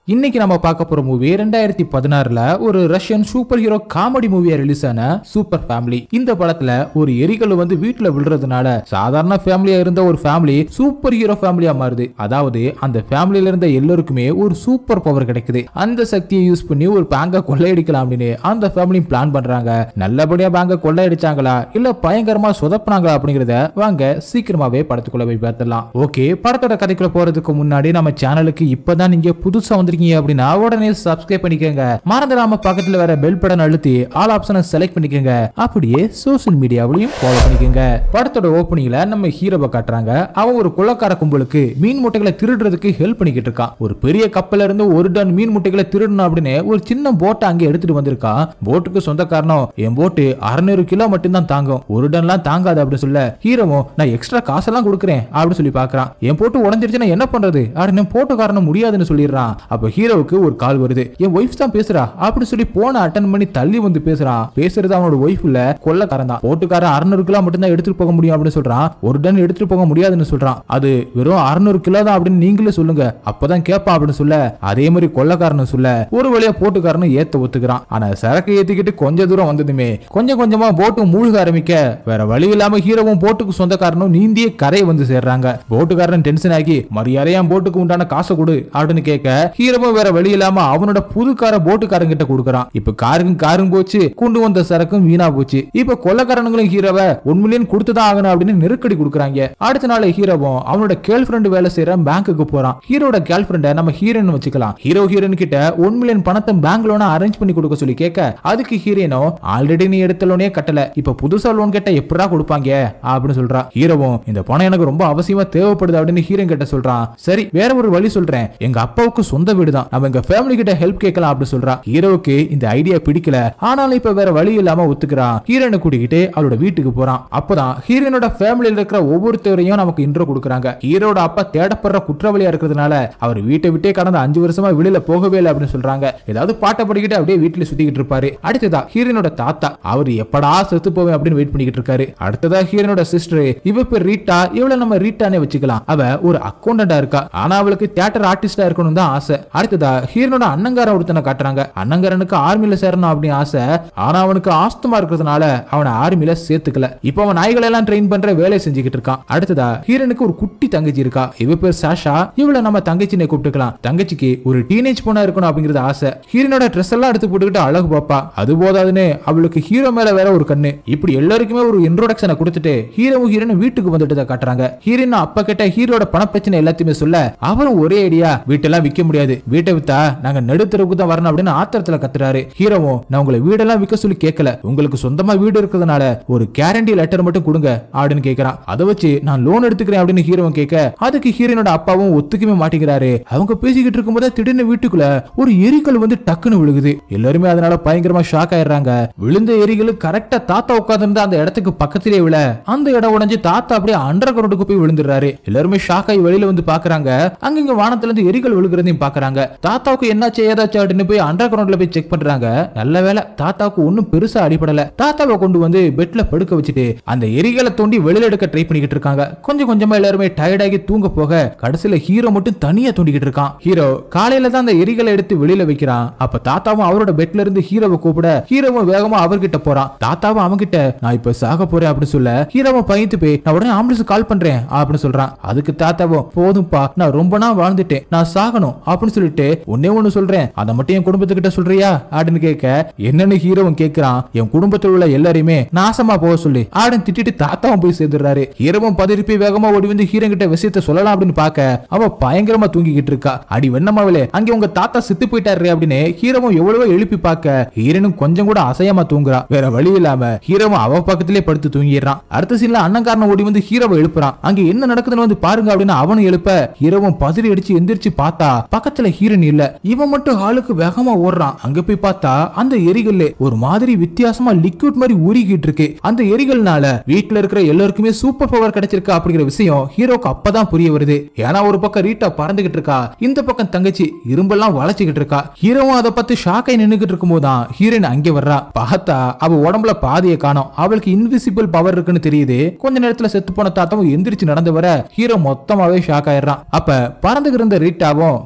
இன்னைக்கு நம்ம பார்க்க போற மூவி ரெண்டாயிரத்தி பதினாறுல ஒரு ரஷ்யன் சூப்பர் ஹீரோ காமெடி மூவியா ரிலீஸ் ஆன சூப்பர் ஃபேமிலி இந்த படத்துல ஒரு எரிகல் வந்து வீட்டுல விழுறதுனால சாதாரண ஃபேமிலியா இருந்த ஒரு ஃபேமிலி சூப்பர் ஹீரோ ஃபேமிலியா மாறுது அதாவது அந்த ஃபேமிலியில இருந்த எல்லாருக்குமே ஒரு சூப்பர் பவர் கிடைக்குது அந்த சக்தியை யூஸ் பண்ணி ஒரு பேங்கை கொள்ளையடிக்கலாம் அப்படின்னு அந்த ஃபேமிலி பிளான் பண்றாங்க நல்லபடியா பேங்கை கொள்ளையடிச்சாங்களா இல்ல பயங்கரமா சொதப்பினாங்களா அப்படிங்கறத வாங்க சீக்கிரமாவே படத்துக்குள்ள போய் பார்த்துடலாம் ஓகே படத்தோட கதைக்குள்ள போறதுக்கு முன்னாடி நம்ம சேனலுக்கு இப்பதான் நீங்க புதுசா வந்திருக்கீங்க அப்படின்னா உடனே சப்ஸ்கிரைப் பண்ணிக்கோங்க மறந்துடாம பக்கத்துல வேற பெல் பட்டன் அழுத்தி ஆல் ஆப்ஷனை செலக்ட் பண்ணிக்கோங்க அப்படியே சோஷியல் மீடியாவிலையும் ஃபாலோ பண்ணிக்கோங்க படத்தோட ஓப்பனிங்ல நம்ம ஹீரோவை காட்டுறாங்க அவன் ஒரு கொள்ளக்கார கும்பலுக்கு மீன் முட்டைகளை திருடுறதுக்கு ஹெல்ப் பண்ணிக்கிட்டு இருக்கான் ஒரு பெரிய கப்பல்ல இருந்து ஒரு டன் மீன் முட்டைகளை திருடணும் அப்படின்னு ஒரு சின்ன போட்டை அங்க எடுத்துட்டு வந்திருக்கான் போட்டுக்கு சொந்த காரணம் என் போட்டு அறுநூறு கிலோ மட்டும்தான் தாங்கும் ஒரு டன்லாம் தாங்காது அப்படின்னு சொல்ல ஹீரோவும் நான் எக்ஸ்ட்ரா காசெல்லாம் கொடுக்குறேன் அப்படின்னு சொல்லி பாக்குறான் என் போட்டு உடஞ்சிருச்சுன்னா என்ன பண்றது அப்படின்னு போட்டு காரணம் முடியாதுன்னு சொல்லிடுறான் அப்ப ஹீரோவுக்கு ஒரு கால் வருது என் ஒய்ஃப் தான் பேசுறா அப்படி சொல்லி போன அட்டன் பண்ணி தள்ளி வந்து பேசுறான் பேசுறது அவனோட ஒய்ஃப் இல்ல கொள்ளக்காரன் தான் போட்டுக்காரன் அறுநூறு கிலோ மட்டும் தான் எடுத்துட்டு போக முடியும் அப்படின்னு சொல்றான் ஒரு டன் எடுத்துட்டு போக முடியாதுன்னு சொல்றான் அது வெறும் அறுநூறு கிலோ தான் அப்படின்னு நீங்களே சொல்லுங்க அப்பதான் கேட்பான் அப்படின்னு சொல்ல அதே மாதிரி கொள்ளக்காரன் சொல்ல ஒரு வழியா போட்டுக்காரன் ஏத்த ஒத்துக்கிறான் ஆனா சரக்கு ஏத்திக்கிட்டு கொஞ்ச தூரம் வந்ததுமே கொஞ்சம் கொஞ்சமா போட்டு மூழ்க ஆரம்பிக்க வேற வழி இல்லாம ஹீரோவும் போட்டுக்கு சொந்தக்காரனும் நீந்தியே கரையை வந்து சேர்றாங்க போட்டுக்காரன் டென்ஷன் ஆகி மரியாதையா போட்டுக்கு உண்டான காசை கொடு அப்படின்னு கேட்க ஹீரோவும் வேற வழி இல்லாம அவனோட புது காரை போட்டுக்காரன் கிட்ட கொடுக்குறான் இப்ப காருக்கும் காரும் போச்சு கொண்டு வந்த சரக்கும் வீணா போச்சு இப்ப கொள்ளக்காரனுங்களும் ஹீரோவை ஒன் மில்லியன் கொடுத்துதான் ஆகணும் அப்படின்னு நெருக்கடி கொடுக்குறாங்க அடுத்த நாள் ஹீரோவும் அவனோட கேர்ள் ஃப்ரெண்டு வேலை செய்யற பேங்க்குக்கு போறான் ஹீரோட கேர்ள் ஃப்ரெண்டை நம்ம ஹீரோயின் வச்சுக்கலாம் ஹீரோ ஹீரோயின் கிட்ட ஒன் மில்லியன் பணத்தை பேங்க் லோனா அரேஞ்ச் பண்ணி கொடுக்க சொல்லி கேட்க அதுக்கு ஹீரோயினோ ஆல்ரெடி நீ எடுத்த லோனே கட்டல இப்ப புதுசா லோன் கேட்ட எப்படா கொடுப்பாங்க அப்படின்னு சொல்றா ஹீரோவும் இந்த பணம் எனக்கு ரொம்ப அவசியமா தேவைப்படுது அப்படின்னு ஹீரோயின் கிட்ட சொல்றான் சரி வேற ஒரு வழி சொல்றேன் எங்க அப்பாவுக்கு சொந்த வீடு தான் நம்ம எங்க ஃபேமிலி கிட்ட ஹெல்ப் கேட்கலாம் அப்படின்னு சொல்றா ஹீரோவுக்கு இந்த ஐடியா பிடிக்கல ஆனாலும் இப்ப வேற வழி இல்லாம ஒத்துக்கிறான் ஹீரோனை கூட்டிக்கிட்டு அவளோட வீட்டுக்கு போறான் அப்பதான் ஹீரோனோட ஃபேமிலியில இருக்கிற ஒவ்வொருத்தரையும் நமக்கு இன்ட்ரோ கொடுக்குறாங்க ஹீரோட அப்பா தேடப்படுற குற்றவாளியா இருக்கிறதுனால அவர் வீட்டை விட்டே கடந்த அஞ்சு வருஷமா வெளியில போகவே இல்லை அப்படின்னு சொல்றாங்க ஏதாவது பாட்டை படிக்கிட்டு அப்படியே வீட்டுல சுத்திக்கிட்டு இருப்பாரு அடுத்ததா ஹீரோனோட தாத்தா அவர் எப்படா செத்து போவேன் அப்படின்னு வெயிட் பண்ணிக்கிட்டு இருக்காரு அடுத்ததா ஹீரோனோட சிஸ்டர் இவ பேர் ரீட்டா இவள நம்ம ரீட்டானே வச்சுக்கலாம் அவ ஒரு அக்கௌண்டண்டா இருக்கா ஆனா அவளுக்கு தியேட்டர் ஆர்டிஸ்டா இருக்கணும் தான் ஆசை அடுத்ததா ஹீரோனோட அண்ணங்காரன் ஒருத்தனை காட்டுறாங்க அண்ணங்காரனுக்கு ஆர்மில சேரணும் அப்படின்னு ஆசை ஆனா அவனுக்கு ஆஸ்துமா இருக்கிறதுனால அவனை ஆர்மில சேர்த்துக்கல இப்போ அவன் நாய்களை எல்லாம் ட்ரெயின் பண்ற வேலையை செஞ்சுக்கிட்டு இருக்கான் அடுத்ததா ஹீரோனுக்கு ஒரு குட்டி தங்கச்சி இருக்கா இவ பேர் சாஷா இவள நம்ம தங்கச்சினை கூப்பிட்டுக்கலாம் தங்கச்சிக்கு ஒரு டீனேஜ் பொண்ணா இருக்கணும் அப்படிங்கிறது ஆசை ஹீரோனோட ட்ரெஸ் எல்லாம் எடுத்து போட்டுக்கிட்டு அழகு பாப்பா அது போதாதுன்னு அவளுக்கு ஹீரோ மேல வேற ஒரு கண்ணு இப்படி எல்லாருக்குமே ஒரு இன்ட்ரோடக்ஷனை கொடுத்துட்டு ஹீரோவும் ஹீரோனும் வீட்டுக்கு வந்துட்டு காட்டுறாங்க ஹீரோயின் அப்பா கிட்ட ஹீரோட பண பிரச்சனை எல்லாத்தையுமே சொல்ல அவரும் ஒரே ஐடியா வீட்டெல்லாம் விற்க முடியாது வீட்டை வித்தா நாங்க நடுத்தரவுக்கு தான் வரணும் அப்படின்னு ஆத்திரத்துல கத்துறாரு ஹீரோவும் நான் உங்களை வீடெல்லாம் விற்க சொல்லி கேட்கல உங்களுக்கு சொந்தமா வீடு இருக்கிறதுனால ஒரு கேரண்டி லெட்டர் மட்டும் கொடுங்க அப்படின்னு கேக்குறான் அதை வச்சு நான் லோன் எடுத்துக்கிறேன் அப்படின்னு ஹீரோவும் கேட்க அதுக்கு ஹீரோனோட அப்பாவும் ஒத்துக்கவே மாட்டேங்கிறாரு அவங்க பேசிக்கிட்டு இருக்கும்போது திடீர்னு வீட்டுக்குள்ள ஒரு எரிக்கல் வந்து டக்குன்னு விழுகுது எல்லாருமே அதனால பயங்கரமா ஷாக் ஆயிடுறாங்க விழுந்த எரிகள் கரெக்டா தாத்தா உட்கார்ந்திருந்த அந்த இடத்துக்கு பக்கத்திலே விழ அந்த இடம் உடைஞ்சு தாத்தா அப்படியே அண்டர் கிரவுண்டுக்கு போய் விழுந்துடுறாரு எல்லாருமே ஷாக் ஆகி வெளியில வந்து பாக்குறாங்க அங்கங்க வானத்துல இருந்து எரிகள் விழுகிறதையும் பாக்குறாங்க தாத்தாவுக்கு என்னாச்சு ஏதாச்சும் அப்படின்னு போய் அண்டர் கிரவுண்ட்ல போய் செக் பண்றாங்க நல்ல வேலை தாத்தாவுக்கு ஒண்ணும் பெருசா அடிபடல தாத்தாவை கொண்டு வந்து பெட்ல படுக்க வச்சுட்டு அந்த எரிகளை தோண்டி வெளியில எடுக்க ட்ரை பண்ணிக்கிட்டு இருக்காங்க கொஞ்சம் கொஞ்சமா எல்லாருமே டயர்டாகி தூங்க போக கடைசியில ஹீரோ மட்டும் தனியா தூண்டிக்கிட்டு இருக்கான் ஹீரோ காலையில தான் அந்த எரிகளை எடுத்து வெளியில வைக்கிறான் அப்ப தாத்தாவும் அவரோட பெட்ல இருந்து ஹீரோவை கூப்பிட ஹீரோவும் வேகமா அவர்கிட்ட போறான் தாத்தாவும் அவன்கிட்ட நான் இப்ப சாக போறேன் அப்படின்னு சொல்ல ஹீரோவும் பயந்து போய் நான் உடனே ஆம்புலன்ஸ் கால் பண்றேன் அப்படின்னு சொல்றான் அதுக்கு தாத்தாவும் போதும்பா நான் ரொம்ப நாள் வாழ்ந்துட்டேன் நான் சாகணும் அப்படின்னு சொல்லிட்டு ஒன்னே ஒண்ணு சொல்றேன் அதை மட்டும் என் குடும்பத்துக்கிட்ட சொல்றியா அப்படின்னு கேட்க என்னன்னு ஹீரோவும் கேக்குறான் என் குடும்பத்தில் உள்ள எல்லாரையுமே நாசமா போக சொல்லி ஆடன் திட்டிட்டு தாத்தாவும் போய் சேர்ந்துடுறாரு ஹீரோவும் பதறி போய் வேகமா ஓடி வந்து ஹீரோ கிட்ட விஷயத்த சொல்லலாம் அப்படின்னு பார்க்க அவ பயங்கரமா தூங்கிக்கிட்டு இருக்கா அடி வெண்ணமாவிலே அங்க உங்க தாத்தா செத்து போயிட்டாரு அப்படின்னு ஹீரோவும் எவ்வளவோ எழுப்பி பார்க்க ஹீரோனும் கொஞ்சம் கூட அசையாம தூங்குறா வேற வழி இல்லாம ஹீரோவும் அவ பக்கத்திலே படுத்து தூங்கிடுறான் அடுத்த சீன்ல அண்ணங்காரன் ஓடி வந்து ஹீரோவை எழுப்புறான் அங்க என்ன நடக்குதுன்னு வந்து பாருங்க அப்படின்னு அவனும் எழுப்ப ஹீரோவும் பதறி அடிச்சு எந்திரிச்சு பார்த்தா பக்கத்துல ஹீரோன் இல்ல இவன் மட்டும் ஹாலுக்கு வேகமா ஓடுறான் அங்க போய் பார்த்தா அந்த எரிகல்ல ஒரு மாதிரி வித்தியாசமா லிக்விட் மாதிரி ஊறிக்கிட்டு இருக்கு அந்த எரிகல்னால வீட்டுல இருக்கிற எல்லாருக்குமே சூப்பர் பவர் கிடைச்சிருக்கு அப்படிங்கிற விஷயம் ஹீரோக்கு அப்பதான் புரிய வருது ஏன்னா ஒரு பக்கம் ரீட்டா பறந்துகிட்டு இருக்கா இந்த பக்கம் தங்கச்சி இரும்பெல்லாம் வளைச்சுக்கிட்டு இருக்கா ஹீரோவும் அதை பார்த்து ஷாக்காய் நின்னுகிட்டு இருக்கும் போதுதான் ஹீரோயின் அங்கே வர்றா பார்த்தா அவ உடம்புல பாதியை காணோம் அவளுக்கு இன்விசிபிள் பவர் இருக்குன்னு தெரியுது கொஞ்ச நேரத்துல செத்து போன தாத்தாவும் எந்திரிச்சு நடந்து வர ஹீரோ மொத்தமாவே ஷாக் ஆயிடுறான் அப்ப பறந்துகிட்டு இருந்த ரீட்டாவும் மேல போய்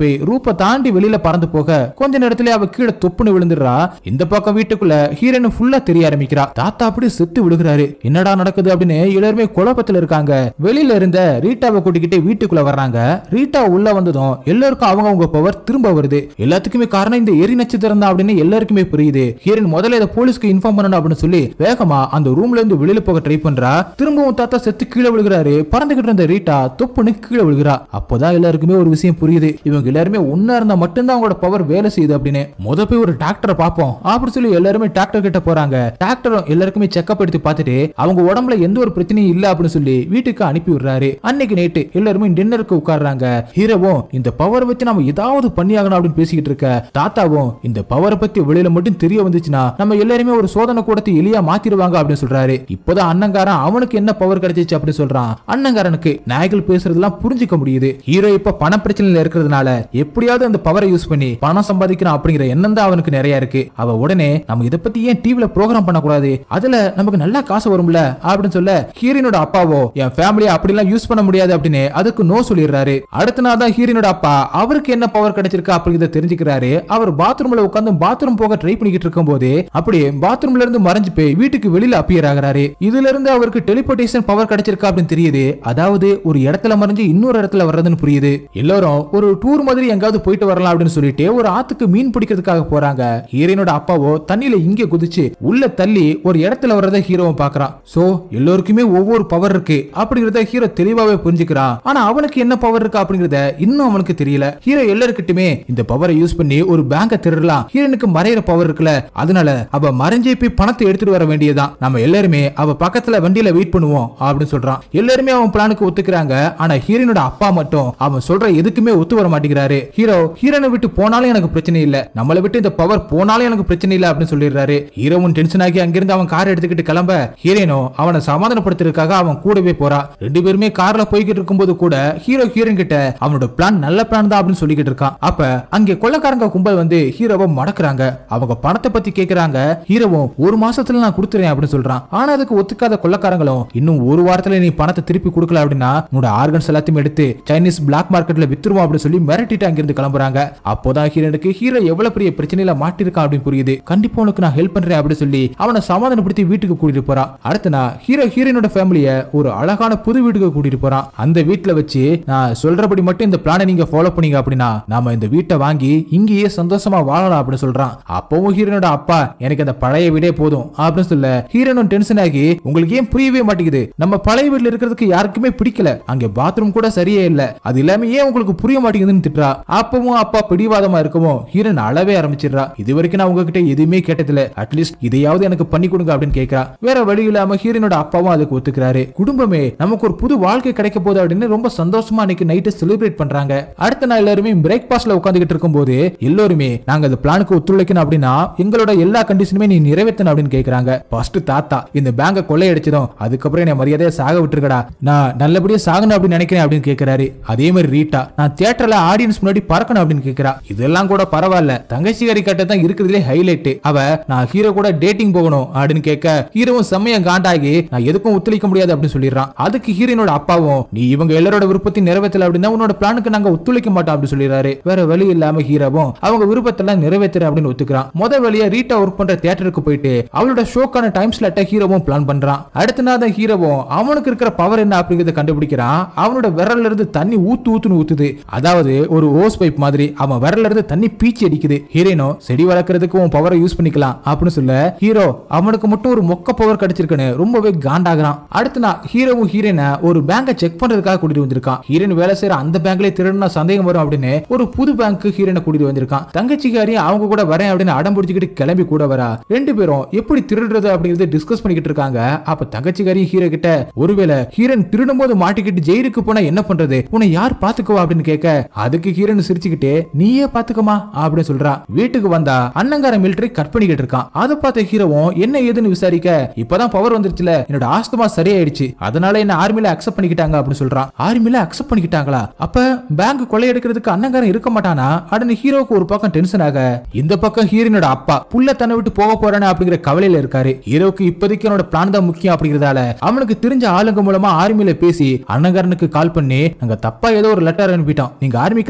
போய் ரூப்பை தாண்டி வெளியில பறந்து போக கொஞ்ச நேரத்துல அவ கீழே தொப்புன்னு விழுந்துடுறா இந்த பக்கம் வீட்டுக்குள்ள ஹீரோயின் ஃபுல்லா தெரிய ஆரம்பிக்கிறா தாத்தா அப்படி செத்து விழுகிறாரு என்னடா நடக்குது அப்படின்னு எல்லாருமே குழப்பத்துல இருக்காங்க வெளியில இருந்த ரீட்டாவை கூட்டிக்கிட்டு வீட்டுக்குள்ள வர்றாங்க ரீட்டா உள்ள வந்ததும் எல்லாருக்கும் அவங்க அவங்க பவர் திரும்ப வருது எல்லாத்துக்குமே காரணம் இந்த எரி நட்சத்திரம் தான் அப்படின்னு எல்லாருக்குமே புரியுது ஹீரோயின் முதல்ல இதை போலீஸ்க்கு இன்ஃபார்ம் பண்ணணும் அப்படின்னு சொல்லி வேகமா அந்த ரூம்ல இருந்து வெளியில போக ட்ரை பண்றா திரும்பவும் தாத்தா செத்து கீழே விழுகிறாரு பறந்துகிட்டு இருந்த ரீட்டா தொப்புன்னு கீழே விழுகிறா அப்போதான் எல்லாருக்குமே ஒரு விஷயம் புரியுது இவங்க எல்லாருமே ஒன்னா இருந்தா மட்டும்தான் அவங்களோட பவர் வேலை செய்யுது அப்படின்னு முத போய் ஒரு டாக்டரை பார்ப்போம் அப்படி சொல்லி எல்லாருமே டாக்டர் கிட்ட போறாங்க டாக்டரும் எல்லாருக்குமே செக்அப் எடுத்து பார்த்துட்டு அவங்க உடம்புல எந்த ஒரு பிரச்சனையும் இல்ல அப்படின்னு சொல்லி வீட்டுக்கு அனுப்பி விடுறாரு அன்னைக்கு நைட்டு எல்லாருமே டின்னருக்கு உட்கார்றாங்க ஹீரோவும் இந்த பவர் வச்சு நம்ம ஏதாவது பண்ணியாகணும் அப்படின்னு பேசிக்கிட்டு இருக்க தாத்தாவும் இந்த பவரை பத்தி வெளியில மட்டும் தெரிய வந்துச்சுன்னா நம்ம எல்லாருமே ஒரு சோதனை கூடத்தை எலியா மாத்திடுவாங்க அப்படின்னு சொல்றாரு இப்போதான் அண்ணங்காரன் அவனுக்கு என்ன பவர் கிடைச்சிச்சு அப்படின்னு சொல்றான் அண்ணங்காரனுக்கு நாய்கள் பேசுறதெல்லாம் புரிஞ்சுக்க முடியுது ஹீரோ இப்ப பண பிரச்சனையில இருக்கிறதுனால எப்படியாவது அந்த பவரை யூஸ் பண்ணி பணம் சம்பாதிக்கணும் அப்படிங்கிற எண்ணம் தான் அவனுக்கு நிறைய இருக்கு அவ உடனே நம்ம இதை பத்தி ஏன் டிவில ப்ரோக்ராம் பண்ணக்கூடாது அதுல நமக்கு நல்லா காசு வரும்ல அப்படின்னு சொல்ல ஹீரோனோட அப்பாவோ என் ஃபேமிலியை அப்படிலாம் யூஸ் பண்ண முடியாது அப்படின்னு அதுக்கு நோ சொல்லிடுறாரு அடுத்த நாள் தான் ஹீரோனோட அப்பா அவருக்கு என்ன பவர் கிடைச்சிருக்கு அப்படிங்கறத தெரிஞ்சுக்கிறாரு அவர் பாத்ரூம்ல உட்கார்ந்து பாத்ரூம் போக ட்ரை பண்ணிக்கிட்டு இருக்கும் போது அப்படியே பாத்ரூம்ல இருந்து மறைஞ்சு போய் வீட்டுக்கு வெளியில அப்பியர் ஆகுறாரு இதுல இருந்து அவருக்கு டெலிபோர்டேஷன் பவர் கிடைச்சிருக்கா அப்படின்னு தெரியுது அதாவது ஒரு இடத்துல மறைஞ்சு இன்னொரு இடத்துல வர்றதுன்னு புரியுது எல்லாரும் ஒரு டூர் மாதிரி எங்காவது போயிட்டு வரலாம் அப்படின்னு சொல்லிட்டு ஒரு ஆத்துக்கு மீன் பிடிக்கிறதுக்காக போறாங்க ஹீரோனோட அப்பாவோ தண்ணியில இங்க குதிச்சு உள்ள தள்ளி ஒரு இடத்துல வர்றத ஹீரோவும் பாக்குறான் சோ எல்லோருக்குமே ஒவ்வொரு பவர் இருக்கு அப்படிங்கறத ஹீரோ தெளிவாவே புரிஞ்சுக்கிறான் ஆனா அவனுக்கு என்ன பவர் இருக்கு அப்படிங்கறத இன்னும் அவனுக்கு தெரியல ஹீரோ எல்லாருக்கிட்டுமே இந்த பவரை யூஸ் பண்ணி ஒரு பேங்க திருடலாம் ஹீரோனுக்கு மறையிற பவர் இருக்குல்ல அதனால அவ மறைஞ்சே போய் பணத்தை எடுத்துட்டு வர வேண்டியதுதான் நம்ம எல்லாருமே அவ பக்கத்துல வண்டியில வெயிட் பண்ணுவோம் அப்படின்னு சொல்றான் எல்லாருமே அவன் பிளானுக்கு ஒத்துக்கிறாங்க ஆனா ஹீரோனோட அப்பா மட்டும் அவன் சொல்ற எதுக்குமே ஒத்து வர மாட்டேங்கிறாரு ஹீரோ ஹீரோனை விட்டு போனாலும் எனக்கு பிரச்சனை இல்ல நம்மளை விட்டு இந்த பவர் போனாலும் எனக்கு பிரச்சனை இல்ல அப்படின்னு சொல்லிடுறாரு ஹீரோவும் டென்ஷன் ஆகி அங்கிருந்து அவன் கார் எடுத்துக்கிட்டு கிளம்ப ஹீரோனோ அவனை சமாதானப்படுத்துறதுக்காக அவன் கூடவே போறா ரெண்டு பேருமே கார்ல போய்கிட்டு இருக்கும்போது கூட ஹீரோ ஹீரோயின் கிட்ட அவனோட பிளான் நல்ல பிளான் தான் அப்படின்னு சொல்லிக்கிட்டு இருக்கான் அப்ப அங்கே கொள்ளக்காரங்க கும்பல் வந்து ஹீரோவை மடக்குறாங்க அவங்க பணத்தை பத்தி கேக்குறாங்க ஹீரோவும் ஒரு மாசத்துல நான் கொடுத்துறேன் அப்படின்னு சொல்றான் ஆனா அதுக்கு ஒத்துக்காத கொள்ளக்காரங்களும் இன்னும் ஒரு வாரத்துல நீ பணத்தை திருப்பி கொடுக்கல அப்படின்னா உன்னோட ஆர்கன்ஸ் எல்லாத்தையும் எடுத்து சைனீஸ் பிளாக் மார்க்கெட்ல வித்துருவோம் அப்படின்னு சொல்லி மிரட்டிட்டு அங்கிருந்து கிளம்புறாங்க அப்போதான் ஹீரோனுக்கு ஹீரோ எவ்வளவு பெரிய பிரச்சனையில மாட்டிருக்கான் அப்படின்னு புரியுது கண்டிப்பா உனக்கு நான் ஹெல்ப் பண்றேன் அப்படின்னு சொல்லி அவனை சமாதானப்படுத்தி வீட்டுக்கு கூட்டிட்டு போறான் அடுத்த நாள் ஹீரோ ஹீரோனோட ஃபேமிலிய ஒரு அழகான புது வீட்டுக்கு கூட்டிட்டு போறான் அந்த வீட்டுல வச்சு நான் சொல்றபடி மட்டும் இந்த பிளானை நீங்க ஃபாலோ பண்ணீங்க அப்படின்னா நாம இந்த வீட்டை வாங்கி இங்கேயே சந்தோஷமா வாழலாம் அப்படின்னு சொல்றான் அப்பவும் ஹீரோனோட அப்பா எனக்கு அந்த பழைய வீடே போதும் அப்படின்னு சொல்ல ஹீரோனும் டென்ஷன் ஆகி உங்களுக்கு ஏன் புரியவே மாட்டேங்குது நம்ம பழைய வீட்ல இருக்கிறதுக்கு யாருக்குமே பிடிக்கல அங்க பாத்ரூம் கூட சரியே இல்ல அது இல்லாம ஏன் உங்களுக்கு புரிய மாட்டேங்குதுன்னு திட்டுறா அப்பவும் அப்பா பிடிவாதமா இருக்கவும் ஹீரோன் அழவே ஆரம்பிச்சிடுறா இது வரைக்கும் நான் உங்ககிட்ட எதுவுமே கேட்டதில்ல அட்லீஸ்ட் இதையாவது எனக்கு பண்ணி கொடுங்க அப்படின்னு கேட்கறா வேற வழி இல்லாம ஹீரோனோட அப்பாவும் அதுக்கு ஒத்துக்கிறாரு குடும்பமே நமக்கு ஒரு புது வாழ்க்கை கிடைக்க போகுது அப்படின்னு ரொம்ப சந்தோஷமா அன்னைக்கு நைட்டு செலிப்ரேட் பண்றாங்க அடுத்த நாள் எல்லாருமே பிரேக்பாஸ்ட்ல உட்காந்துக்கிட்டு இருக்கும்போது எல்லாருமே நாங்க அந்த பிளானுக்கு ஒத்துழைக்கணும் அப்படின்னா எங்களோட எல்லா கண்டிஷனுமே நீ நிறைவேற்றணும் அப்படின்னு கேக்குறாங்க ஃபர்ஸ்ட் தாத்தா இந்த பேங்க கொள்ளையடிச்சதும் அதுக்கப்புறம் என்ன மரியாதையா சாக விட்டுருக்கடா நான் நல்லபடியா சாகணும் அப்படின்னு நினைக்கிறேன் அப்படின்னு கேக்குறாரு அதே மாதிரி ரீட்டா நான் தியேட்டர்ல ஆடியன்ஸ் முன்னாடி பறக்கணும் அப்படின்னு கேக்குறா இதெல்லாம் கூட பரவாயில்ல தங்கச்சிகாரி கட்ட தான் இருக்கிறதுலே ஹைலைட் அவ நான் ஹீரோ கூட டேட்டிங் போகணும் அப்படின்னு கேட்க ஹீரோவும் செம்மையா காண்டாகி நான் எதுக்கும் ஒத்துழைக்க முடியாது அப்படின்னு சொல்லிடுறான் அதுக்கு ஹீரோனோட அப்பாவும் நீ இவங்க எல்லாரோட விருப்பத்தையும் நிறைவேற்றல அப்படின்னா உன்னோட பிளானுக்கு நாங்க ஒத்துழைக்க மாட்டோம் அப்படின்னு சொல்லிடுறாரு வேற வழி இல்லாம ஹீரோவும் அவங்க விருப்பத்தெல்லாம் நிறைவேற்றுற அப்படின்னு ஒத்துக்கிறான் முத வழியா ரீட்டா ஒர்க் பண்ற தியேட்டருக்கு போயிட்டு அவளோட ஷோக்கான டைம் ஸ்லாட்டை ஹீரோவும் பிளான் பண்றான் அடுத்த நாள் தான் ஹீரோவும் அவனுக்கு இருக்கிற பவர் என்ன அப்படிங்கறத கண்டுபிடிக்கிறான் அவனோட விரல்ல இருந்து தண்ணி ஊத்து ஊத்துன்னு ஊத்துது அதாவது ஒரு ஓஸ் பைப் மாதிரி அவன் விரல்ல இருந்து தண்ணி பீச்சி அடிக்குது ஹீரோனோ செடி வளர்க்கறதுக்கு உன் பவரை யூஸ் பண்ணிக்கலாம் அப்படின்னு சொல்ல ஹீரோ அவனுக்கு மட்டும் ஒரு மொக்க பவர் கிடைச்சிருக்குன்னு ரொம்பவே காண்டாகிறான் அடுத்த நாள் ஹீரோவும் ஹீரோனை ஒரு பேங்கை செக் பண்றதுக்காக கூட்டிட்டு வந்திருக்கான் ஹீரோயின் வேலை செய்யற அந்த பேங்க்லயே திருடுனா சந்தேகம் வரும் அப்படின்னு ஒரு புது பேங்க்கு ஹீரோனை கூட்டிட்டு வந்திருக்கான் தங்கச்சிக்காரி அவங்க கூட வரேன் அப்படின்னு அடம் பிடிச்சிக்கிட்டு கிளம்பி கூட வரா ரெண்டு பேரும் எப்படி திருடுறது அப்படிங்கறத டிஸ்கஸ் பண்ணிக்கிட்டு இருக்காங்க அப்ப தங்கச்சிக்காரி ஹீரோ கிட்ட ஒருவேளை ஹீரோன் திருடும் போது மாட்டிக்கிட்டு ஜெயிலுக்கு போனா என்ன பண்றது உன்னை யார் பாத்துக்குவா அப்படின்னு கேட்க அதுக்கு ஹீரோன் சிரிச்சுக்கிட்டு நீயே பாத்துக்கமா அப்படின்னு சொல்றா வீட்டுக்கு வந்தா அண்ணங்கார மிலிட்டரி கட் பண்ணிக்கிட்டு இருக்கான் அதை பார்த்த ஹீரோவும் என்ன ஏதுன்னு விசாரிக்க இப்பதான் பவர் வந்துருச்சுல என்னோட ஆஸ்துமா சரியாயிடுச்சு அதனால என்ன ஆர்மில அக்செப்ட் பண்ணிக்கிட்டாங்க அப்படின்னு சொல்றான் ஆர்மில அக்செப்ட் பண்ணிக்கிட்டாங்களா அப்ப பேங்க் கொள்ளையடிக்கிறதுக்கு அண்ணங்காரன் இருக்க மாட்டானா அப்படின்னு ஹீரோவுக்கு ஒரு பக்கம் டென்ஷன் ஆக இந்த பக்கம் ஹீரோனோட அப்பா புள்ள தன்னை விட்டு போக போறானே அப்படிங்கிற கவலையில இருக்காரு ஹீரோவுக்கு இப்போதைக்கு என்னோட பிளான் தான் முக்கியம் அப்படிங்கறதால அவனுக்கு தெரிஞ்ச ஆளுங்க மூலமா ஆர்மில பேசி அண்ணங்காரனுக்கு கால் பண்ணி நாங்க தப்பா ஏதோ ஒரு லெட்டர் அனுப்பிட்டோம் நீங்க ஆர்மிக்கு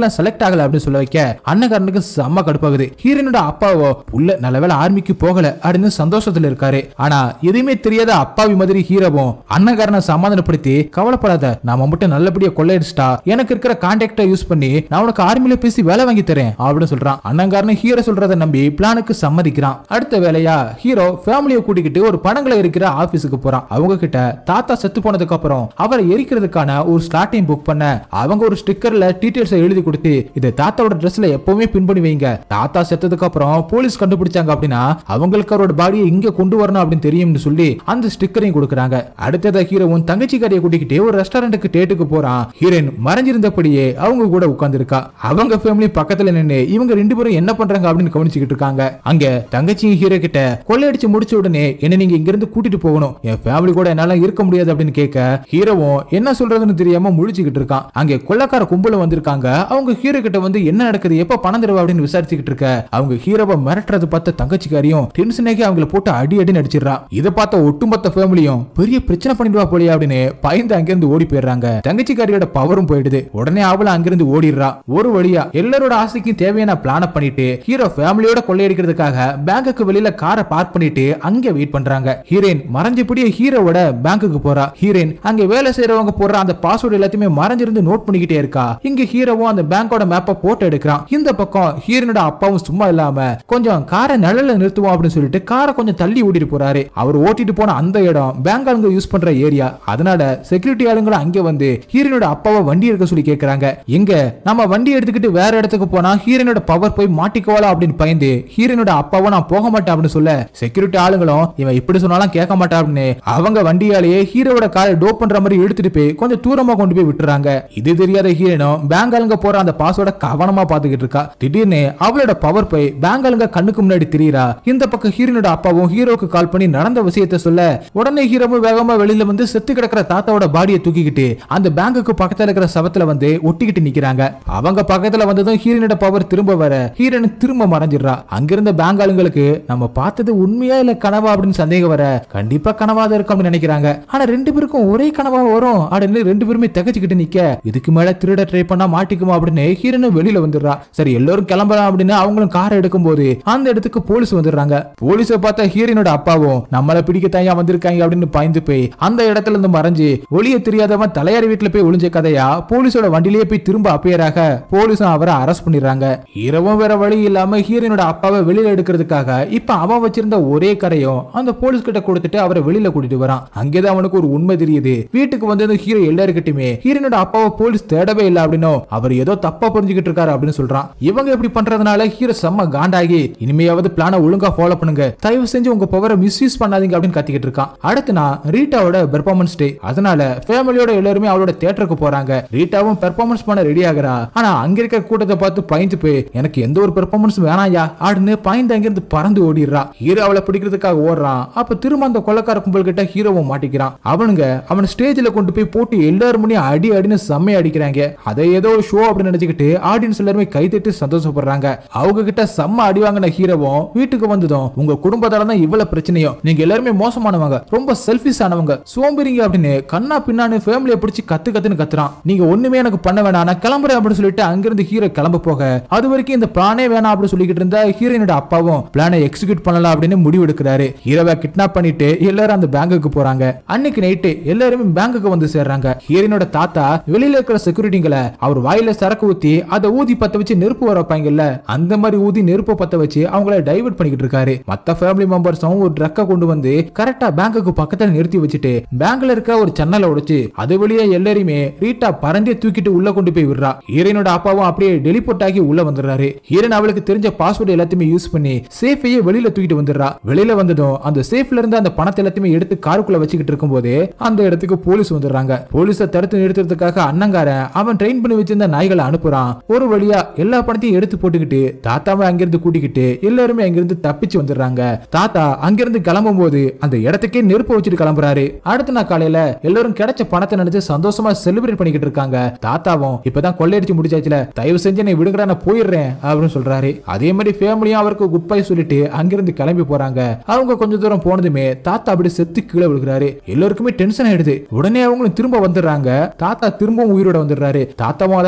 எல்லாம் செலக்ட் ஆகல அப்படின்னு சொல்ல வைக்க அண்ணகாரனுக்கு செம்ம கடுப்பாகுது ஹீரோனோட அப்பாவோ புள்ள நல்ல வேளை ஆர்மிக்கு போகல அப்படின்னு சந்தோஷத்துல இருக்காரு ஆனா எதுவுமே தெரியாத அப்பாவி மாதிரி ஹீரோவும் அண்ணகாரனை சமாதானப்படுத்தி கவலைப்படாத நாம மட்டும் நல்லபடியா கொள்ளையடிச்சிட்டா எனக்கு இருக்கிற கான்டாக்டை யூஸ் பண்ணி நான் உனக்கு ஆர்மில பேசி வேலை வாங்கி தரேன் அப்படின்னு சொல்றான் அண்ணங்காரன் ஹீரோ சொல்றதை நம்பி பிளானுக்கு சம்மதிக்கிறான் அடுத்த வேலையா ஹீரோ ஃபேமிலியை கூட்டிக்கிட்டு ஒரு பணங்களை இருக்கிற ஆபீஸுக்கு போறான் அவங்க கிட்ட தாத்தா செத்து போனதுக்கு அப்புறம் அவரை எரிக்கிறதுக்கான ஒரு ஸ்லாட்டையும் புக் பண்ண அவங்க ஒரு ஸ்டிக்கர்ல டீடைல்ஸ் எழுதி கொடுத்து இது தாத்தாவோட ட்ரெஸ்ல எப்பவுமே பின் பண்ணி வைங்க தாத்தா செத்ததுக்கு அப்புறம் போலீஸ் கண்டுபிடிச்சாங்க அப்படின்னா அவங்களுக்கு அவரோட பாடியை இங்க கொண்டு வரணும் அப்படின்னு தெரியும்னு சொல்லி அந்த ஸ்டிக்கரையும் கொடுக்குறாங்க அடுத்ததா ஹீரோவும் தங்கச்சி கடையை கூட்டிக்கிட்டு ஒரு ரெஸ்டாரண்ட்டுக்கு டேட்டுக்கு போறான் ஹீரோயின் மறைஞ்சிருந்தபடியே அவங்க கூட உட்கார்ந்திருக்கா அவங்க ஃபேமிலி பக்கத்துல நின்னு இவங்க ரெண்டு பேரும் என்ன பண்றாங்க அப்படின்னு கவனிச்சுக்கிட்டு இருக்காங்க அங்க தங்கச்சி ஹீரோ கிட்ட கொள்ளையடிச்சு முடிச்ச உடனே என்ன நீங்க இங்க இருந்து கூட்டிட்டு போகணும் என் ஃபேமிலி கூட என்னால இருக்க முடியாது அப்படின்னு கேட்க ஹீரோவும் என்ன சொல்றதுன்னு தெரியாம முழிச்சுக்கிட்டு இருக்கான் அங்க கொள்ளக்கார கும்பல வந்திருக்காங்க அவங்க ஹீரோ கிட்ட வந்து என்ன நடக்குது எப்ப பணம் தருவா அப்படின்னு விசாரிச்சுக்கிட்டு இருக்க அவங்க ஹீரோவை மிரட்டுறது பார்த்த தங்கச்சிக்காரியும் டென்ஷன் ஆகி அவங்கள போட்டு அடி அடி நடிச்சிடறா இதை பார்த்த ஒட்டுமொத்த ஃபேமிலியும் பெரிய பிரச்சனை பண்ணிடுவா போலியா அப்படின்னு பயந்து அங்கிருந்து ஓடி போயிடுறாங்க தங்கச்சிக்காரியோட பவரும் போயிடுது உடனே அவள அங்கிருந்து ஓடிடுறா ஒரு வழியா எல்லாரோட ஆசைக்கும் தேவையான பிளான பண்ணிட்டு ஹீரோ ஃபேமிலியோட கொள்ளையடிக்கிறதுக்காக பேங்குக்கு வெளியில காரை பார்க் பண்ணிட்டு அங்க வெயிட் பண்றாங்க ஹீரோயின் மறைஞ்சபடியே ஹீரோவோட பேங்குக்கு போறா ஹீரோயின் அங்க வேலை செய்யறவங்க போடுற அந்த பாஸ்வேர்டு எல்லாத்தையுமே மறைஞ்சிருந்து நோட் பண்ணிக்கிட்டே இருக்கா இங்க ஹீரோவும் அந்த பேங்கோட மேப்பை போட்டோ எடுக்கிறான் இந்த பக்கம் ஹீரோனோட அப்பாவும் சும்மா இல்லாம கொஞ்சம் காரை நிழல்ல நிறுத்துவோம் அப்படின்னு சொல்லிட்டு காரை கொஞ்சம் தள்ளி ஓட்டிட்டு போறாரு அவர் ஓட்டிட்டு போன அந்த இடம் பேங்க் ஆளுங்க யூஸ் பண்ற ஏரியா அதனால செக்யூரிட்டி ஆளுங்களும் அங்க வந்து ஹீரோனோட அப்பாவை வண்டி எடுக்க சொல்லி கேக்குறாங்க எங்க நம்ம வண்டி எடுத்துக்கிட்டு வேற இடத்துக்கு போனா ஹீரோனோட பவர் போய் மாட்டிக்கோலாம் அப்படின்னு பயந்து ஹீரோனோட அப்பாவை நான் போக மாட்டேன் அப்படின்னு சொல்ல செக்யூரிட்டி ஆளுங்களும் இவன் இப்படி சொன்னாலும் கேட்க மாட்டா அப்படின்னு அவங்க வண்டியாலேயே ஹீரோவோட காரை டோப் பண்ற மாதிரி எடுத்துட்டு போய் கொஞ்சம் தூரமா கொண்டு போய் விட்டுறாங்க இது தெரியாத ஹீரோனும் பேங்க் ஆளுங்க போற அந்த பாஸ்வேர்டை கவனமா பாத்துக்கிட்டு இருக்கா திடீர்னு அவளோட பவர் போய் பேங்க் ஆளுங்க கண்ணுக்கு முன்னாடி தெரியுறா இந்த பக்கம் ஹீரோனோட அப்பாவும் ஹீரோக்கு கால் பண்ணி நடந்த விஷயத்த சொல்ல உடனே ஹீரோவும் வேகமா வெளியில வந்து செத்து கிடக்கிற தாத்தாவோட பாடியை தூக்கிக்கிட்டு அந்த பேங்குக்கு பக்கத்துல இருக்கிற சவத்துல வந்து ஒட்டிக்கிட்டு நிக்கிறாங்க அவங்க பக்கத்துல வந்ததும் ஹீரோனோட பவர் திரும்ப வர ஹீரோன் திரும்ப மறைஞ்சிடுறா அங்கிருந்த பேங்க் ஆளுங்களுக்கு நம்ம பார்த்தது உண்மையா இல்ல கனவா அப்படின்னு சந்தேகம் வர கண்டிப்பா கனவா தான் இருக்கும் அப்படின்னு நினைக்கிறாங்க ஆனா ரெண்டு பேருக்கும் ஒரே கனவா வரும் அப்படின்னு ரெண்டு பேருமே தகச்சுக்கிட்டு நிக்க இதுக்கு மேல திருட ட்ரை பண்ணா மாட்டிக்குமா அப்படின்னு ஹீரோனும் வெளியில வந்துடுறா சரி எல்லாரும் கிளம்பலாம் அப்படின்னு அவங்களும் கார் எடுக்கும் போது அந்த இடத்துக்கு போலீஸ் வந்துடுறாங்க போலீஸை பார்த்த ஹீரோனோட அப்பாவும் நம்மள பிடிக்கத்தாயா வந்திருக்காங்க அப்படின்னு பயந்து போய் அந்த இடத்துல இருந்து மறைஞ்சு ஒளிய தெரியாதவன் தலையாரி வீட்டுல போய் ஒளிஞ்ச கதையா போலீஸோட வண்டிலேயே போய் திரும்ப அப்பியராக போலீஸும் அவரை அரெஸ்ட் பண்ணிடுறாங்க ஹீரோவும் வேற வழி இல்லாம ஹீரோனோட அப்பாவை வெளியில எடுக்கிறதுக்காக இப்ப அவன் வச்சிருந்த ஒரே கரையும் அந்த போலீஸ் கிட்ட கொடுத்துட்டு அவரை வெளியில கூட்டிட்டு வரான் அங்கேதான் அவனுக்கு ஒரு உண்மை தெரியுது வீட்டுக்கு வந்து அந்த ஹீரோ எல்லாருக்கிட்டுமே ஹீரோனோட அப்பாவை போலீஸ் தேடவே இல்லை அப்படின்னும் அவர் ஏதோ தப்பா புரிஞ்சுக்கிட்டு இருக்காரு அப்படின்னு சொல்றான் இவங்க இப்படி பண்றதுனால ஹீரோ செம்ம காண்டாகி இனிமையாவது பிளான ஒழுங்கா ஃபாலோ பண்ணுங்க தயவு செஞ்சு உங்க பவரை மிஸ்யூஸ் பண்ணாதீங்க அப்படின்னு கத்திக்கிட்டு இருக்கான் அடுத்து நான் ரீட்டாவோட பெர்ஃபார்மன்ஸ் டே அதனால ஃபேமிலியோட எல்லாருமே அவளோட தியேட்டருக்கு போறாங்க ரீட்டாவும் பெர்ஃபார்மன்ஸ் பண்ண ரெடி ஆகுறா ஆனா அங்க இருக்க கூட்டத்தை பார்த்து பயந்து போய் எனக்கு எந்த ஒரு பெர்ஃபார்மன்ஸ் வேணாயா அப்படின்னு பயந்து அங்கிருந்து பறந்து ஓடிடுறா ஹீரோ அவளை பிடிக்கிறதுக்காக ஓடுறான் அப்ப திரும்ப அந்த கொள்ளக்கார கும்பல் கிட்ட ஹீரோவும் மாட்டிக்கிறான் அவனுங்க அவன் ஸ்டேஜ்ல கொண்டு போய் போட்டு எல்லாரும் முன்னே அடி அடின்னு செம்மையா அடிக்கிறாங்க அதை ஏதோ ஒரு ஷோ அப்படின்னு நினைச்சுக்கிட்டு ஆடியன்ஸ் எல்லாருமே கைதட்டி சந்தோஷப்படுறாங்க அவங்க கிட்ட செம்ம அடி வாங்கின ஹீரோவும் வீட்டுக்கு வந்ததும் உங்க குடும்பத்தால தான் இவ்வளவு பிரச்சனையோ நீங்க எல்லாருமே மோசமானவங்க ரொம்ப செல்ஃபிஷ் ஆனவங்க சோம்பேறிங்க அப்படின்னு கண்ணா பின்னான்னு ஃபேமிலியை பிடிச்சி கத்து கத்துன்னு கத்துறான் நீங்க ஒண்ணுமே எனக்கு பண்ண வேணாம் நான் கிளம்புறேன் அப்படின்னு சொல்லிட்டு அங்கிருந்து ஹீரோ கிளம்ப போக அது வரைக்கும் இந்த பிளானே வேணாம் அப்படின்னு சொல்லிக்கிட்டு இருந்த ஹீரோயினோட அப்பாவும் பிளானை எக்ஸிக்யூட் பண்ணலாம் அப்படின்னு முடிவு எடுக்கிறாரு ஹீரோவை கிட்னாப் பண்ணிட்டு எல்லாரும் அந்த பேங்குக்கு போறாங்க அன்னைக்கு நைட்டு எல்லாருமே பேங்குக்கு வந்து சேர்றாங்க ஹீரோயினோட தாத்தா வெளியில இருக்கிற செக்யூரிட்டிங்களை அவர் வாயில சரக்கு ஊத்தி அதை ஊதி பத்த வச்சு நெருப்பு வர வைப்பாங்கல்ல அந்த மாதிரி ஊதி நெருப்பை பத்த வச்சு அவங்கள டைவர்ட் பண்ணிக்கிட்டு இருக்காரு மத்த ஃபேமிலி மெம்பர்ஸும் ஒரு ட்ரக்கை கொண்டு வந்து கரெக்டா பேங்குக்கு பக்கத்துல நிறுத்தி வச்சுட்டு பேங்க்ல இருக்க ஒரு ஜன்னலை உடைச்சு அது வழியா எல்லாரையுமே ரீட்டா பறந்தே தூக்கிட்டு உள்ள கொண்டு போய் விடுறா ஹீரோனோட அப்பாவும் அப்படியே டெலிபோர்ட் ஆகி உள்ள வந்துடுறாரு ஹீரோன் அவளுக்கு தெரிஞ்ச பாஸ்வேர்டு எல்லாத்தையுமே யூஸ் பண்ணி சேஃபையே வெளியில தூக்கிட்டு வந்துடுறா வெளியில வந்ததும் அந்த சேஃப்ல இருந்து அந்த பணத்தை எல்லாத்தையுமே எடுத்து காருக்குள்ள வச்சுக்கிட்டு இருக்கும்போது அந்த இடத்துக்கு போலீஸ் வந்துடுறாங்க போலீஸை தடுத்து நிறுத்துறதுக்காக அண்ணங்காரன் அவன் ட்ரெயின் பண்ணி வச்சிருந்த நாய்களை அனுப்புறான் ஒரு வழியா எல்லா பணத்தையும் எடுத்து போட்டுக்கிட்டு தாத்தாவை அங்கிருந்து கூட்டிக்கிட்டு எல்லாருமே அங்கிருந்து தப்பிச்சு வந்துடுறாங்க தாத்தா அங்கிருந்து கிளம்பும் போது அந்த இடத்துக்கே நெருப்பு வச்சுட்டு கிளம்புறாரு அடுத்த நாள் காலையில எல்லாரும் கிடைச்ச பணத்தை நினைச்சு சந்தோஷமா செலிப்ரேட் பண்ணிக்கிட்டு இருக்காங்க தாத்தாவும் இப்பதான் கொள்ளையடிச்சு முடிச்சாச்சுல தயவு செஞ்சு என்னை விடுங்கடா நான் போயிடுறேன் அப்படின்னு சொல்றாரு அதே மாதிரி ஃபேமிலியும் அவருக்கு குட் பை சொல்லிட்டு அங்கிருந்து கிளம்பி போறாங்க அவங்க கொஞ்ச தூரம் போனதுமே தாத்தா அப்படி செத்து கீழே விழுகிறாரு எல்லாருக்குமே டென்ஷன் ஆயிடுது உடனே அவங்களும் திரும்ப வந்துடுறாங்க தாத்தா திரும்பவும் உயிரோட வந்துடுறாரு தாத்தாவும் அதை பார்த்து டென்ஷன்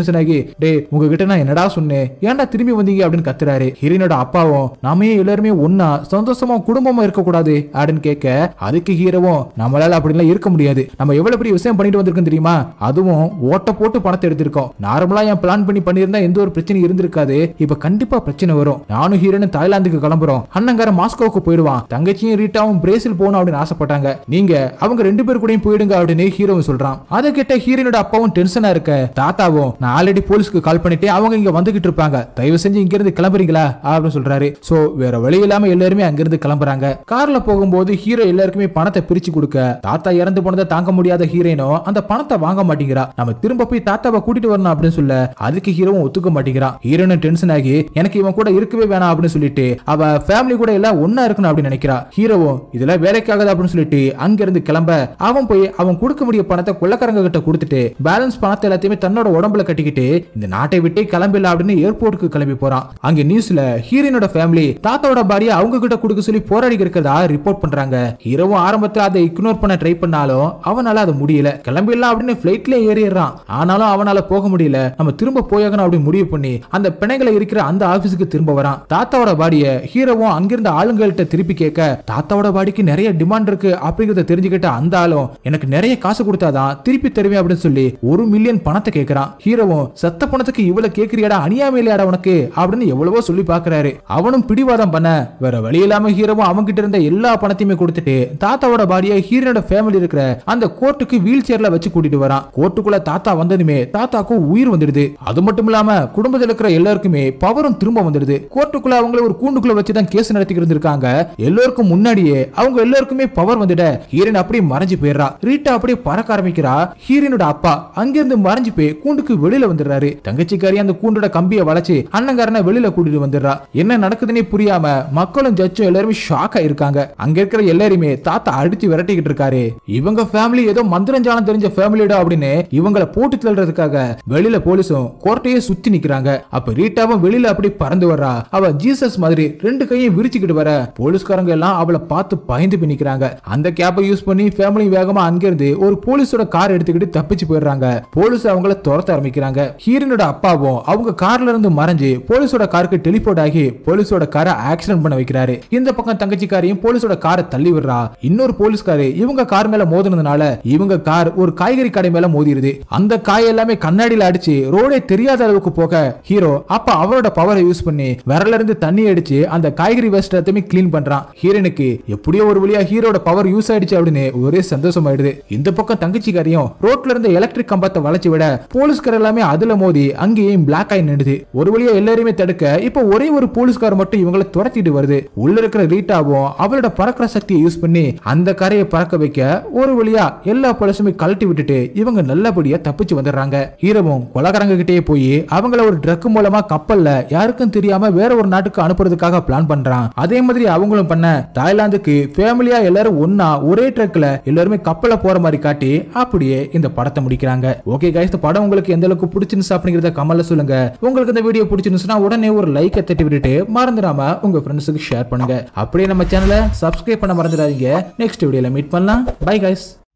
டென்ஷன் ஆகி டே உங்ககிட்ட நான் என்னடா சொன்னேன் ஏன்டா திரும்பி வந்தீங்க அப்படின்னு கத்துறாரு ஹீரோனோட அப்பாவும் நாமே எல்லாருமே ஒன்னா சந்தோஷமா குடும்பமா இருக்க கூடாது அப்படின்னு கேட்க அதுக்கு ஹீரோவும் நம்மளால அப்படிலாம் இருக்க முடியாது நம்ம எவ்வளவு பெரிய விஷயம் பண்ணிட்டு வந்திருக்கோம் தெரியுமா அதுவும் ஓட்ட போட்டு பணத்தை எடுத்திருக்கோம் நார்மலா என் பிளான் பண்ணி பண்ணியிருந்தா எந்த ஒரு பிரச்சனையும் இருந்திருக்காது இப்ப கண்டிப்பா பிரச்சனை வரும் நானும் ஹீரோனும் தாய்லாந்துக்கு கிளம்புறோம் அண்ணங்கார மாஸ்கோவுக்கு போயிடுவான் தங்கச்சியும் ரீட்டாவும் பிரேசில் போகணும் அப்படின்னு ஆசைப்பட்டாங்க நீங்க அவங்க ரெண்டு பேர் கூடயும் போயிடுங்க அப்படின்னு ஹீரோவும் சொல்றான் அதை கேட்ட ஹீரோனோட அப்பாவும் டென்ஷனா இருக்க தாத்தாவும் நான் ஆல்ரெடி போலீஸ்க்கு கால் பண்ணிட்டு அவங்க இங்க வந்துகிட்டு இருப்பாங்க தயவு செஞ்சு இங்க இருந்து கிளம்புறீங்களா அப்படின்னு சொல்றாரு சோ வேற வழி இல்லாம எல்லாருமே அங்கிருந்து கிளம்புறாங்க கார்ல போகும்போது ஹீரோ எல்லாருக்குமே பணத்தை பிரிச்சு கொடுக்க தாத்தா இறந்து போனதை தாங்க முடியாத ஹீரோயினோ அந்த பணத்தை வாங்க மாட்டேங்கிறா நம்ம திரும்ப போய் தாத்தாவை கூட்டிட்டு வரணும் அப்படின்னு சொல்ல அதுக்கு ஹீரோவும் ஒத்துக்க மாட்டேங்கிறான் ஹீரோனும் டென்ஷன் ஆகி எனக்கு இவன் கூட இருக்கவே வேணாம் அப்படின்னு சொல்லிட்டு அவ ஃபேமிலி கூட எல்லாம் ஒன்னா இருக்கணும் அப்படின்னு நினைக்கிறா ஹீரோவும் இதுல வேலைக்காகாது அப்படின்னு சொல்லிட்டு அங்க இருந்து கிளம்ப அவன் போய் அவன் கொடுக்க முடிய பணத்தை கொள்ளக்காரங்க கிட்ட கொடுத்துட்டு பேலன்ஸ் பணத்தை எல்லாத்தையுமே தன்னோட உடம்புல கட்டிக்கிட்டு இந்த நாட்டை விட்டே கிளம்பிடலாம் அப்படின்னு ஏர்போர்ட்டுக்கு கிளம்பி போறான் அங்க நியூஸ்ல ஹீரோனோட ஃபேமிலி தாத்தாவோட பாடியை அவங்க கிட்ட கொடுக்க சொல்லி போராடி இருக்கிறதா ரிப்போர்ட் பண்றாங்க ஹீரோவும் ஆரம்பத்துல அதை இக்னோர் பண்ண ட்ரை பண்ணாலும் அவனால அது முடியல கிளம்பிடலாம் அப்படின்னு பிளைட்ல ஏறிடுறான் ஆனாலும் அவனால போக முடியல நம்ம திரும்ப போயாகணும் அப்படின்னு முடிவு பண்ணி அந்த பிணைகளை இருக்கிற அந்த ஆபீஸுக்கு திரும்ப வரான் தாத்தாவோட பாடிய ஹீரோவும் அங்கிருந்த ஆளுங்கள்ட்ட திருப்பி கேட்க தாத்தாவோட பாடிக்கு நிறைய டிமாண்ட் இருக்கு அப்படிங்கறத தெரிஞ்சுக்கிட்ட அந்த ஆளும் எனக்கு நிறைய காசு கொடுத்தாதான் திருப்பி தருவேன் அப்படின்னு சொல்லி ஒரு மில்லியன் பணத்தை கேட்கறான் ஹீரோவும் செத்த பணத்துக்கு இவ்வளவு கேக்குறியாடா அநியாயம் இல்லையாடா உனக்கு அப்படின்னு எவ்வளவோ சொல்லி பாக்குறாரு அவனும் பிடிவாதம் பண்ண வேற வழி இல்லாம ஹீரோவும் அவன்கிட்ட இருந்த எல்லா பணத்தையுமே கொடுத்துட்டு தாத்தாவோட பாடியை ஹீரோனோட ஃபேமிலி இருக்கிற அந்த கோர்ட்டுக்கு வீல் சேர்ல வச்சு கூட்டிட்டு வரான் கோர்ட்டுக்குள்ள தாத்தா வந்ததுமே தாத்தாக்கு உயிர் வந்துடுது அது மட்டும் இல்லாம குடும்பத்தில் இருக்கிற எல்லாருக்குமே பவரும் திரும்ப வந்துடுது கோர்ட்டுக்குள்ள அவங்கள ஒரு கூண்டுக்குள்ள வச்சு தான் கேஸ் நடத்திக்கிட்டு இருந்திருக்காங்க எல்லாருக்கும் முன்னாடியே அவங்க எல்லாருக்குமே பவர் வந்துட ஹீரோன் அப்படியே மறைஞ்சு போயிடுறா ரீட்டா அப்படியே பறக்க ஆரம்பிக்கிறா ஹீரோனோட அப்பா அங்கிருந்து மறைஞ்சு போய் கூண்டுக்கு வெளியில வந்துடுறாரு தங்கச்சிக்காரி அந்த கூண்டோட கம்பியை வளைச்சு அண்ணங்காரனை வெளியில கூட்டிட்டு வந்துடுறா என்ன நடக்குதுன்னே புரியாம மக்களும் ஜட்ஜும் எல்லாருமே ஷாக் ஆயிருக்காங்க அங்க இருக்கிற எல்லாருமே தாத்தா அடிச்சு விரட்டிக்கிட்டு இருக்காரு இவங்க ஃபேமிலி ஏதோ மந்திரஞ்சாலம் தெரிஞ்ச ஃபேமிலிடா அப்படின்னு இவங்கள போட்டு தள்ளுறதுக்காக வெளியில போலீஸும் கோர்ட்டையே சுத்தி நிக்கிறாங்க அப்ப ரீட்டாவும் வெளியில அப்படி பறந்து வர்றா அவ ஜீசஸ் மாதிரி ரெண்டு கையும் விரிச்சுக்கிட்டு வர போலீஸ்காரங்க எல்லாம் அவளை பார்த்து பயந்து போய் நிக்கிறாங்க அந்த கேப்பை யூஸ் பண்ணி ஃபேமிலி வேகமா அங்கிருந்து ஒரு போலீஸோட கார் எடுத்துக்கிட்டு தப்பிச்சு போயிடுறாங்க போலீஸ் அவங்கள துரத்த ஆரம்பிக்கிறாங்க ஹீரோனோட அப்பாவும் அவங்க கார்ல இருந்து மறைஞ்சு போலீஸோட காருக்கு டெலிபோர்ட் ஆகி போலீஸோட காரை ஆக்சிடென்ட் பண்ண வைக்கிறாரு இந்த பக்கம் தங்கச்சிக்காரையும் போலீஸோட காரை தள்ளி விடுறா இன்னொரு போலீஸ்காரு இவங்க கார் மேல மோதினதுனால இவங்க கார் ஒரு காய்கறி கடை மேல மோதிருது அந்த காய் எல்லாமே கண்ணாடியில அடிச்சு ரோடே தெரியாத அளவுக்கு போக ஹீரோ அப்ப அவரோட பவரை யூஸ் பண்ணி விரல இருந்து தண்ணி அடிச்சு அந்த காய்கறி வேஸ்ட் எல்லாத்தையுமே கிளீன் பண்றான் ஹீரோனுக்கு எப்படியோ ஒரு வழியா ஹீரோட பவர் யூஸ் ஆயிடுச்சு அப்படின்னு ஒரே சந்தோஷம் ஆயிடுது இந்த பக்கம் தங்கச்சிக்காரையும் ரோட்ல இருந்த எலக்ட்ரிக் கம்பத்தை வளைச்சு விட போலீஸ்கார் எல்லாமே அதுல மோதி அங்கேயும் பிளாக் ஆகி நின்றுது ஒரு வழியா எல்லாருமே தடுக்க இப்ப ஒரே ஒரு போலீஸ்கார் மட்டும் இவங்களை துரத்திட்டு வருது உள்ள இருக்கிற ரீட்டாவும் அவளோட பறக்கிற சக்தியை யூஸ் பண்ணி அந்த கரையை பறக்க வைக்க ஒரு வழியா எல்லா போலீஸுமே கழட்டி விட்டுட்டு இவங்க நல்லபடியா தப்பிச்சு வந்துடுறாங்க ஹீரோவும் கொலகாரங்க கிட்டே போய் அவங்கள ஒரு ட்ரக் மூலமா கப்பல்ல யாருக்கும் தெரியாம வேற ஒரு நாட்டுக்கு அனுப்புறதுக்காக பிளான் பண்றான் அதே மாதிரி அவங்களும் பண்ண தாய்லாந்துக்கு ஃபேமிலியா எல்லாரும் ஒன்னா ஒரே ட்ரக்ல எல்லாருமே கப்பல்ல போற மாதிரி காட்டி அப்படியே இந்த படத்தை முடிக்கிறாங்க ஓகே கைஸ் இந்த படம் உங்களுக்கு எந்த அளவுக்கு பிடிச்சிருந்துச்சு அப்படிங்கறத கமெண்ட்ல சொல்லுங்க உங்களுக்கு இந்த வீடியோ பிடிச்சிருந்துச்சுன்னா உடனே ஒரு லைக்கை தட்டி விட்டுட்டு மறந்துடாம உங்க ஃப்ரெண்ட்ஸுக்கு ஷேர் பண்ணுங்க அப்படியே நம்ம சேனலை சப்ஸ்கிரைப் பண்ண மறந்துடாதீங்க நெக்ஸ்ட் வீடியோல மீட் பண்ணலாம் பை கைஸ்